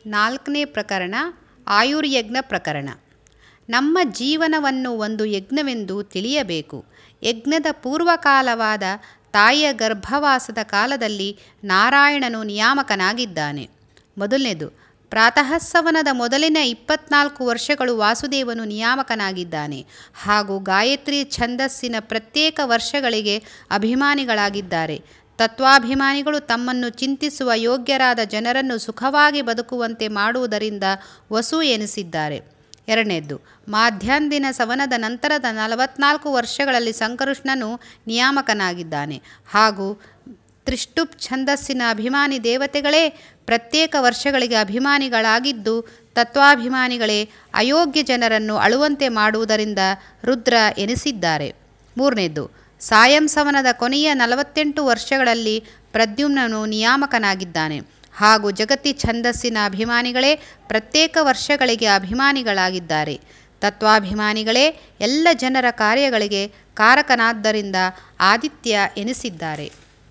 ನಾಲ್ಕನೇ ಪ್ರಕರಣ ಆಯುರ್ಯಜ್ಞ ಪ್ರಕರಣ ನಮ್ಮ ಜೀವನವನ್ನು ಒಂದು ಯಜ್ಞವೆಂದು ತಿಳಿಯಬೇಕು ಯಜ್ಞದ ಪೂರ್ವಕಾಲವಾದ ತಾಯಿಯ ಗರ್ಭವಾಸದ ಕಾಲದಲ್ಲಿ ನಾರಾಯಣನು ನಿಯಾಮಕನಾಗಿದ್ದಾನೆ ಮೊದಲನೇದು ಪ್ರಾತಃಸವನದ ಮೊದಲಿನ ಇಪ್ಪತ್ನಾಲ್ಕು ವರ್ಷಗಳು ವಾಸುದೇವನು ನಿಯಾಮಕನಾಗಿದ್ದಾನೆ ಹಾಗೂ ಗಾಯತ್ರಿ ಛಂದಸ್ಸಿನ ಪ್ರತ್ಯೇಕ ವರ್ಷಗಳಿಗೆ ಅಭಿಮಾನಿಗಳಾಗಿದ್ದಾರೆ ತತ್ವಾಭಿಮಾನಿಗಳು ತಮ್ಮನ್ನು ಚಿಂತಿಸುವ ಯೋಗ್ಯರಾದ ಜನರನ್ನು ಸುಖವಾಗಿ ಬದುಕುವಂತೆ ಮಾಡುವುದರಿಂದ ವಸು ಎನಿಸಿದ್ದಾರೆ ಎರಡನೇದ್ದು ಮಾಧ್ಯಾನ್ದಿನ ಸವನದ ನಂತರದ ನಲವತ್ನಾಲ್ಕು ವರ್ಷಗಳಲ್ಲಿ ಸಂಕರುಷ್ಣನು ನಿಯಾಮಕನಾಗಿದ್ದಾನೆ ಹಾಗೂ ತ್ರಿಷ್ಟುಪ್ ಛಂದಸ್ಸಿನ ಅಭಿಮಾನಿ ದೇವತೆಗಳೇ ಪ್ರತ್ಯೇಕ ವರ್ಷಗಳಿಗೆ ಅಭಿಮಾನಿಗಳಾಗಿದ್ದು ತತ್ವಾಭಿಮಾನಿಗಳೇ ಅಯೋಗ್ಯ ಜನರನ್ನು ಅಳುವಂತೆ ಮಾಡುವುದರಿಂದ ರುದ್ರ ಎನಿಸಿದ್ದಾರೆ ಮೂರನೇದ್ದು ಸಾಯಂ ಸವನದ ಕೊನೆಯ ನಲವತ್ತೆಂಟು ವರ್ಷಗಳಲ್ಲಿ ಪ್ರದ್ಯುಮ್ನನು ನಿಯಾಮಕನಾಗಿದ್ದಾನೆ ಹಾಗೂ ಜಗತಿ ಛಂದಸ್ಸಿನ ಅಭಿಮಾನಿಗಳೇ ಪ್ರತ್ಯೇಕ ವರ್ಷಗಳಿಗೆ ಅಭಿಮಾನಿಗಳಾಗಿದ್ದಾರೆ ತತ್ವಾಭಿಮಾನಿಗಳೇ ಎಲ್ಲ ಜನರ ಕಾರ್ಯಗಳಿಗೆ ಕಾರಕನಾದ್ದರಿಂದ ಆದಿತ್ಯ ಎನಿಸಿದ್ದಾರೆ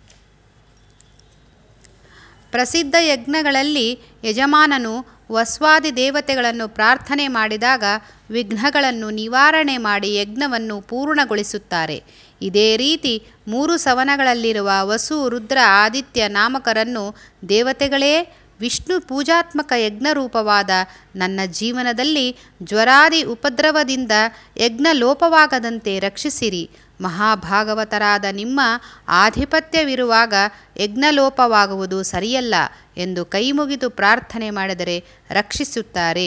ಪ್ರಸಿದ್ಧ ಯಜ್ಞಗಳಲ್ಲಿ ಯಜಮಾನನು ವಸ್ವಾದಿ ದೇವತೆಗಳನ್ನು ಪ್ರಾರ್ಥನೆ ಮಾಡಿದಾಗ ವಿಘ್ನಗಳನ್ನು ನಿವಾರಣೆ ಮಾಡಿ ಯಜ್ಞವನ್ನು ಪೂರ್ಣಗೊಳಿಸುತ್ತಾರೆ ಇದೇ ರೀತಿ ಮೂರು ಸವನಗಳಲ್ಲಿರುವ ವಸು ರುದ್ರ ಆದಿತ್ಯ ನಾಮಕರನ್ನು ದೇವತೆಗಳೇ ವಿಷ್ಣು ಪೂಜಾತ್ಮಕ ಯಜ್ಞರೂಪವಾದ ನನ್ನ ಜೀವನದಲ್ಲಿ ಜ್ವರಾದಿ ಉಪದ್ರವದಿಂದ ಯಜ್ಞ ಲೋಪವಾಗದಂತೆ ರಕ್ಷಿಸಿರಿ ಮಹಾಭಾಗವತರಾದ ನಿಮ್ಮ ಆಧಿಪತ್ಯವಿರುವಾಗ ಯಜ್ಞಲೋಪವಾಗುವುದು ಸರಿಯಲ್ಲ ಎಂದು ಕೈಮುಗಿದು ಪ್ರಾರ್ಥನೆ ಮಾಡಿದರೆ ರಕ್ಷಿಸುತ್ತಾರೆ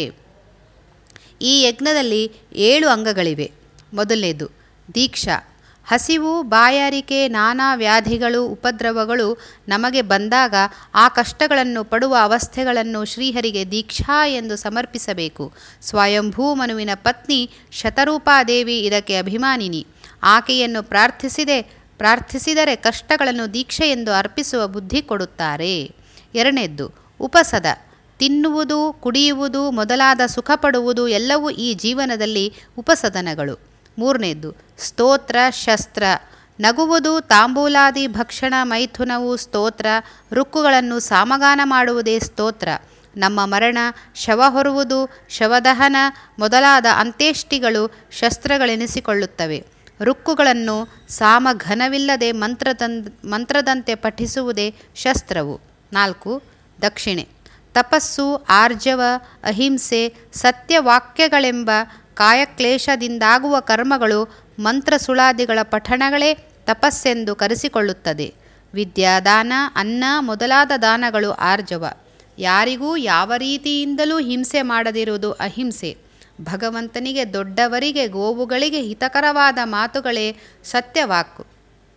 ಈ ಯಜ್ಞದಲ್ಲಿ ಏಳು ಅಂಗಗಳಿವೆ ಮೊದಲನೇದು ದೀಕ್ಷಾ ಹಸಿವು ಬಾಯಾರಿಕೆ ನಾನಾ ವ್ಯಾಧಿಗಳು ಉಪದ್ರವಗಳು ನಮಗೆ ಬಂದಾಗ ಆ ಕಷ್ಟಗಳನ್ನು ಪಡುವ ಅವಸ್ಥೆಗಳನ್ನು ಶ್ರೀಹರಿಗೆ ದೀಕ್ಷಾ ಎಂದು ಸಮರ್ಪಿಸಬೇಕು ಸ್ವಯಂಭೂ ಮನುವಿನ ಪತ್ನಿ ಶತರೂಪಾದೇವಿ ಇದಕ್ಕೆ ಅಭಿಮಾನಿನಿ ಆಕೆಯನ್ನು ಪ್ರಾರ್ಥಿಸಿದೆ ಪ್ರಾರ್ಥಿಸಿದರೆ ಕಷ್ಟಗಳನ್ನು ದೀಕ್ಷೆ ಎಂದು ಅರ್ಪಿಸುವ ಬುದ್ಧಿ ಕೊಡುತ್ತಾರೆ ಎರಡನೇದ್ದು ಉಪಸದ ತಿನ್ನುವುದು ಕುಡಿಯುವುದು ಮೊದಲಾದ ಸುಖ ಪಡುವುದು ಎಲ್ಲವೂ ಈ ಜೀವನದಲ್ಲಿ ಉಪಸದನಗಳು ಮೂರನೇದ್ದು ಸ್ತೋತ್ರ ಶಸ್ತ್ರ ನಗುವುದು ತಾಂಬೂಲಾದಿ ಭಕ್ಷಣ ಮೈಥುನವು ಸ್ತೋತ್ರ ರುಕ್ಕುಗಳನ್ನು ಸಾಮಗಾನ ಮಾಡುವುದೇ ಸ್ತೋತ್ರ ನಮ್ಮ ಮರಣ ಶವ ಹೊರುವುದು ಶವದಹನ ಮೊದಲಾದ ಅಂತ್ಯೇಷ್ಟಿಗಳು ಶಸ್ತ್ರಗಳೆನಿಸಿಕೊಳ್ಳುತ್ತವೆ ರುಕ್ಕುಗಳನ್ನು ಸಾಮಘನವಿಲ್ಲದೆ ಮಂತ್ರದಂ ಮಂತ್ರದಂತೆ ಪಠಿಸುವುದೇ ಶಸ್ತ್ರವು ನಾಲ್ಕು ದಕ್ಷಿಣೆ ತಪಸ್ಸು ಆರ್ಜವ ಅಹಿಂಸೆ ಸತ್ಯವಾಕ್ಯಗಳೆಂಬ ಕಾಯಕ್ಲೇಶದಿಂದಾಗುವ ಕರ್ಮಗಳು ಮಂತ್ರ ಸುಳಾದಿಗಳ ಪಠಣಗಳೇ ತಪಸ್ಸೆಂದು ಕರೆಸಿಕೊಳ್ಳುತ್ತದೆ ವಿದ್ಯಾದಾನ ಅನ್ನ ಮೊದಲಾದ ದಾನಗಳು ಆರ್ಜವ ಯಾರಿಗೂ ಯಾವ ರೀತಿಯಿಂದಲೂ ಹಿಂಸೆ ಮಾಡದಿರುವುದು ಅಹಿಂಸೆ ಭಗವಂತನಿಗೆ ದೊಡ್ಡವರಿಗೆ ಗೋವುಗಳಿಗೆ ಹಿತಕರವಾದ ಮಾತುಗಳೇ ಸತ್ಯವಾಕು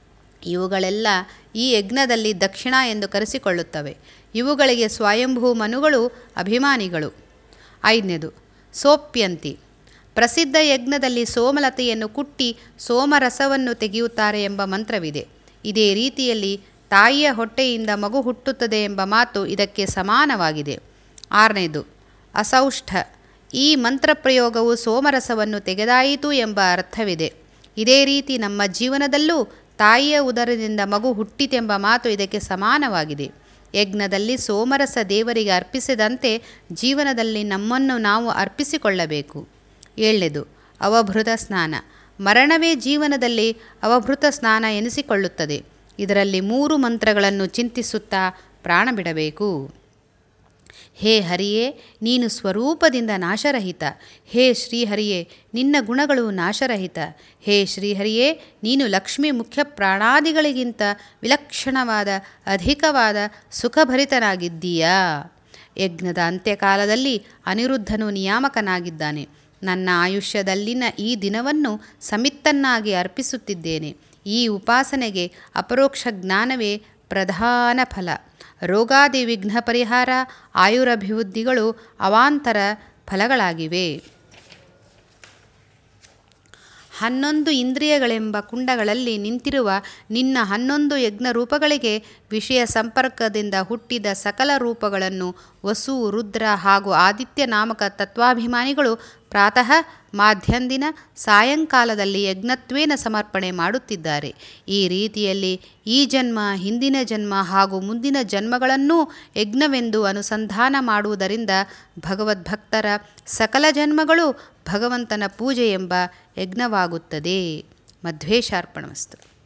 ಇವುಗಳೆಲ್ಲ ಈ ಯಜ್ಞದಲ್ಲಿ ದಕ್ಷಿಣ ಎಂದು ಕರೆಸಿಕೊಳ್ಳುತ್ತವೆ ಇವುಗಳಿಗೆ ಸ್ವಯಂಭೂ ಮನುಗಳು ಅಭಿಮಾನಿಗಳು ಐದನೇದು ಸೋಪ್ಯಂತಿ ಪ್ರಸಿದ್ಧ ಯಜ್ಞದಲ್ಲಿ ಸೋಮಲತೆಯನ್ನು ಕುಟ್ಟಿ ಸೋಮರಸವನ್ನು ತೆಗೆಯುತ್ತಾರೆ ಎಂಬ ಮಂತ್ರವಿದೆ ಇದೇ ರೀತಿಯಲ್ಲಿ ತಾಯಿಯ ಹೊಟ್ಟೆಯಿಂದ ಮಗು ಹುಟ್ಟುತ್ತದೆ ಎಂಬ ಮಾತು ಇದಕ್ಕೆ ಸಮಾನವಾಗಿದೆ ಆರನೇದು ಅಸೌಷ್ಠ ಈ ಮಂತ್ರ ಪ್ರಯೋಗವು ಸೋಮರಸವನ್ನು ತೆಗೆದಾಯಿತು ಎಂಬ ಅರ್ಥವಿದೆ ಇದೇ ರೀತಿ ನಮ್ಮ ಜೀವನದಲ್ಲೂ ತಾಯಿಯ ಉದರದಿಂದ ಮಗು ಹುಟ್ಟಿತೆಂಬ ಮಾತು ಇದಕ್ಕೆ ಸಮಾನವಾಗಿದೆ ಯಜ್ಞದಲ್ಲಿ ಸೋಮರಸ ದೇವರಿಗೆ ಅರ್ಪಿಸಿದಂತೆ ಜೀವನದಲ್ಲಿ ನಮ್ಮನ್ನು ನಾವು ಅರ್ಪಿಸಿಕೊಳ್ಳಬೇಕು ಏಳನೇದು ಅವಭೃತ ಸ್ನಾನ ಮರಣವೇ ಜೀವನದಲ್ಲಿ ಅವಭೃತ ಸ್ನಾನ ಎನಿಸಿಕೊಳ್ಳುತ್ತದೆ ಇದರಲ್ಲಿ ಮೂರು ಮಂತ್ರಗಳನ್ನು ಚಿಂತಿಸುತ್ತಾ ಪ್ರಾಣ ಬಿಡಬೇಕು ಹೇ ಹರಿಯೇ ನೀನು ಸ್ವರೂಪದಿಂದ ನಾಶರಹಿತ ಹೇ ಶ್ರೀಹರಿಯೇ ನಿನ್ನ ಗುಣಗಳು ನಾಶರಹಿತ ಹೇ ಶ್ರೀಹರಿಯೇ ನೀನು ಲಕ್ಷ್ಮಿ ಮುಖ್ಯ ಪ್ರಾಣಾದಿಗಳಿಗಿಂತ ವಿಲಕ್ಷಣವಾದ ಅಧಿಕವಾದ ಸುಖಭರಿತನಾಗಿದ್ದೀಯಾ ಯಜ್ಞದ ಅಂತ್ಯಕಾಲದಲ್ಲಿ ಅನಿರುದ್ಧನು ನಿಯಾಮಕನಾಗಿದ್ದಾನೆ ನನ್ನ ಆಯುಷ್ಯದಲ್ಲಿನ ಈ ದಿನವನ್ನು ಸಮಿತ್ತನ್ನಾಗಿ ಅರ್ಪಿಸುತ್ತಿದ್ದೇನೆ ಈ ಉಪಾಸನೆಗೆ ಅಪರೋಕ್ಷ ಜ್ಞಾನವೇ ಪ್ರಧಾನ ಫಲ ರೋಗಾದಿ ವಿಘ್ನ ಪರಿಹಾರ ಆಯುರಭಿವೃದ್ಧಿಗಳು ಅವಾಂತರ ಫಲಗಳಾಗಿವೆ ಹನ್ನೊಂದು ಇಂದ್ರಿಯಗಳೆಂಬ ಕುಂಡಗಳಲ್ಲಿ ನಿಂತಿರುವ ನಿನ್ನ ಹನ್ನೊಂದು ಯಜ್ಞ ರೂಪಗಳಿಗೆ ವಿಷಯ ಸಂಪರ್ಕದಿಂದ ಹುಟ್ಟಿದ ಸಕಲ ರೂಪಗಳನ್ನು ವಸು ರುದ್ರ ಹಾಗೂ ಆದಿತ್ಯ ನಾಮಕ ತತ್ವಾಭಿಮಾನಿಗಳು ಪ್ರಾತಃ ಮಾಧ್ಯಾನ್ದಿನ ಸಾಯಂಕಾಲದಲ್ಲಿ ಯಜ್ಞತ್ವೇನ ಸಮರ್ಪಣೆ ಮಾಡುತ್ತಿದ್ದಾರೆ ಈ ರೀತಿಯಲ್ಲಿ ಈ ಜನ್ಮ ಹಿಂದಿನ ಜನ್ಮ ಹಾಗೂ ಮುಂದಿನ ಜನ್ಮಗಳನ್ನೂ ಯಜ್ಞವೆಂದು ಅನುಸಂಧಾನ ಮಾಡುವುದರಿಂದ ಭಗವದ್ಭಕ್ತರ ಸಕಲ ಜನ್ಮಗಳು ಭಗವಂತನ ಪೂಜೆ ಎಂಬ ಯಜ್ಞವಾಗುತ್ತದೆ ಮಧ್ವೇಶಾರ್ಪಣಮಸ್ತು